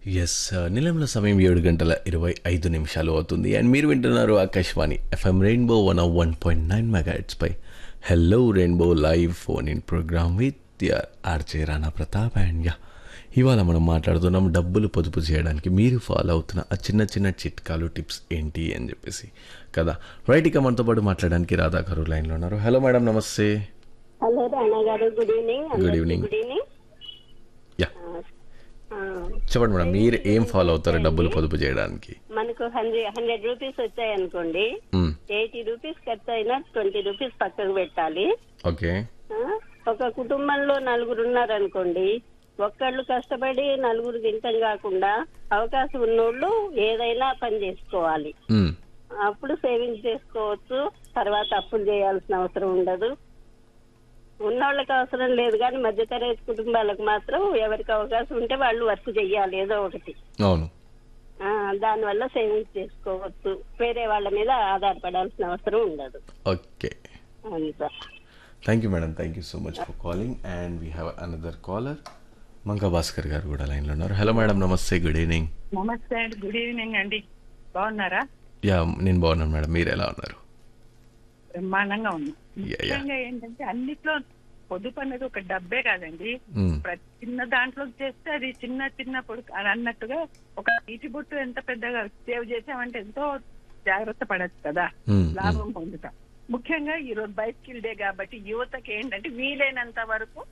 Yes నిలంలో సమయం ఏడు గంటల ఇరవై ఐదు నిమిషాలు అవుతుంది అండ్ మీరు వింటున్నారు ఆకాశవాణి FM Rainbow one one point nine మెగా పై hello Rainbow live phone in programme with your RJ Rana Pratap and yeah ఇవాళ మనం మాట్లాడుతున్నాం డబ్బులు పొదుపు చేయడానికి మీరు ఫాలో అవుతున్న ఆ చిన్న చిన్న చిట్కాలు టిప్స్ ఏంటి అని చెప్పేసి కదా రైట్ ఇక మనతో పాటు మాట్లాడడానికి రాధా గారు లైన్లో ఉన్నారు హలో మేడం నమస్తే హలో రాణా గారు good evening Good evening. Good evening yeah చెప్పండి మేడం మీరు ఏం ఫాలో అవుతారు డబ్బులు పొదుపు చేయడానికి మనకు హండ్రెడ్ హండ్రెడ్ రూపీస్ వచ్చాయి అనుకోండి మ్మ్. ఎయిటీ రూపీస్ ఖర్చు అయినా ట్వంటీ రూపీస్ పక్కకు పెట్టాలి ఓకే ఆ, ఒక కుటుంబంలో నలుగురు ఉన్నారనుకోండి ఒక్కళ్ళు కష్టపడి నలుగురు తింటాం కాకుండా అవకాశం ఉన్నోళ్ళు ఏదైనా పని చేసుకోవాలి మ్మ్. అప్పుడు సేవింగ్స్ చేసుకోవచ్చు తర్వాత అప్పులు చేయాల్సిన అవసరం ఉండదు ఉన్నోళ్ళకి అవసరం లేదు కానీ మధ్యతరగతి కుటుంబాలకు మాత్రం ఎవరికి అవకాశం ఉంటే వాళ్ళు వర్క్ చెయ్యాలి ఏదో ఒకటి అవును ఆ, దానివల్ల సేవింగ్స్ చేసుకోవచ్చు వేరే వాళ్ళ మీద ఆధారపడాల్సిన అవసరం ఉండదు ఓకే అంత thank you madam thank you so much for calling and we have another caller Manka Bhaskar గారు కూడా లైన్లో ఉన్నారు హలో మేడం నమస్తే గుడ్ ఈవినింగ్ నమస్తే అండి గుడ్ ఈవినింగ్ అండి బాగున్నారా యా నేను బాగున్నాను మేడం మీరు ఎలా ఉన్నారు బ్రహ్మాండంగా ఉన్నాం Yeah, yeah. ముఖ్యంగా ఏంటంటే అన్నిట్లో పొదుపు అనేది ఒక డబ్బే కాదండి మ్మ్. ప్రతి చిన్న దాంట్లో చేస్తే అది చిన్న చిన్న పొడుపు అని అన్నట్టుగా ఒక నీటి బొట్టు ఎంత పెద్దగా సేవ్ చేసామంటే ఎంతో జాగ్రత్త పడచ్చు కదా మ్మ్, లాభం పొందుతాం ముఖ్యంగా ఈ రోజు బైసికిల్ డే కాబట్టి యువతకి ఏంటంటే వీలైనంత వరకు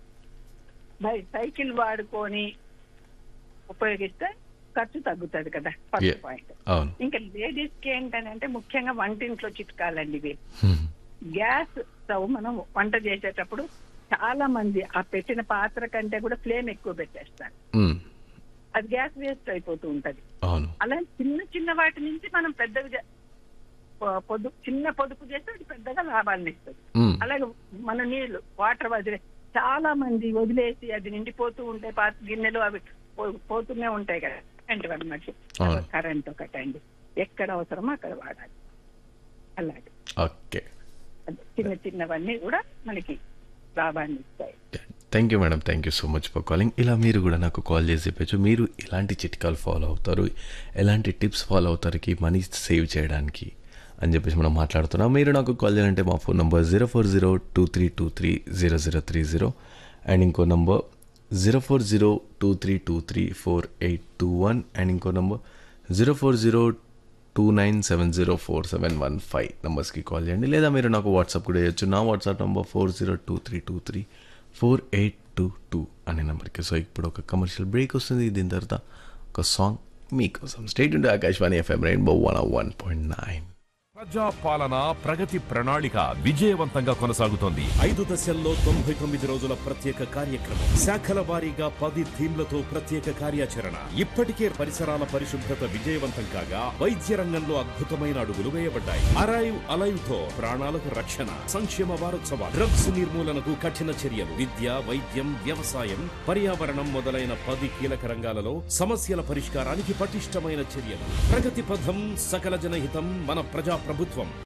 బై సైకిల్ వాడుకొని ఉపయోగిస్తే ఖర్చు తగ్గుతుంది కదా ఫస్ట్ Yeah. పాయింట్ అవును ఇంకా లేడీస్ కి ఏంటనంటే ముఖ్యంగా వంటింట్లో చిట్కాలండి ఇవి మ్మ్. గ్యాస్ స్టవ్ మనం వంట చేసేటప్పుడు చాలా మంది ఆ పెట్టిన పాత్ర కంటే కూడా ఫ్లేమ్ ఎక్కువ పెట్టేస్తారు మ్మ్. అది గ్యాస్ వేస్ట్ అయిపోతూ ఉంటది అవును అలా చిన్న చిన్న వాటి నుంచి మనం పెద్దగా చే- పొ- పొదుపు చిన్న పొదుపు చేస్తే అది పెద్దగా లాభాలను ఇస్తుంది మ్మ్. అలాగే మన నీళ్లు వాటర్ వదిలే చాలా మంది వదిలేసి అది నిండిపోతూ ఉంటాయి పాత గిన్నెలు అవి పో- పోతూనే ఉంటాయి కదా కరెంట్ అనమాట అవును. కరెంట్ ఒకటండి ఎక్కడ అవసరమో అక్కడ వాడాలి అలాగే ఓకే అదే చిన్న చిన్నవన్నీ కూడా మనకి లాభాన్ని ఇస్తాయి thank you madam thank you so much for calling ఇలా మీరు కూడా నాకు కాల్ చేసి చెప్పచ్చు మీరు ఎలాంటి చిట్కాలు ఫాలో అవుతారు ఎలాంటి టిప్స్ ఫాలో అవుతారుకి మనీ సేవ్ చేయడానికి అని చెప్పేసి మనం మాట్లాడుతున్నాం మీరు నాకు కాల్ చేయాలంటే మా phone number zero four zero two three two three zero zero three zero and ఇంకో number zero four zero two three two three four eight two one and ఇంకో number zero four zero two nine seven zero four seven one five నెంబర్స్కి call చేయండి లేదా మీరు నాకు WhatsApp కూడా చేయొచ్చు నా WhatsApp number four zero two three two three four eight two two అనే నెంబర్కి సో ఇప్పుడు ఒక కమర్షియల్ బ్రేక్ వస్తుంది దీని తర్వాత ఒక సాంగ్ మీకోసం స్టేట్ ఉండే Akashvani FM Rainbow one one point nine ప్రజా పాలన ప్రగతి ప్రణాళిక విజయవంతంగా కొనసాగుతోంది ఐదు దశల్లో తొంభై తొమ్మిది రోజుల ప్రత్యేక కార్యక్రమం శాఖల వారీగా పది థీమ్లతో ప్రత్యేక కార్యాచరణ ఇప్పటికే పరిసరాల పరిశుభ్రత విజయవంతం కాగా వైద్య రంగంలో అద్భుతమైన అడుగులు వేయబడ్డాయి అరైవ్ అలైవ్ తో ప్రాణాలకు రక్షణ సంక్షేమ వారోత్సవాలు డ్రగ్స్ నిర్మూలనకు కఠిన చర్యలు విద్య వైద్యం వ్యవసాయం పర్యావరణం మొదలైన పది కీలక రంగాలలో సమస్యల పరిష్కారానికి పటిష్టమైన చర్యలు ప్రగతి పథం సకల జనహితం మన ప్రజా ప్రభుత్వం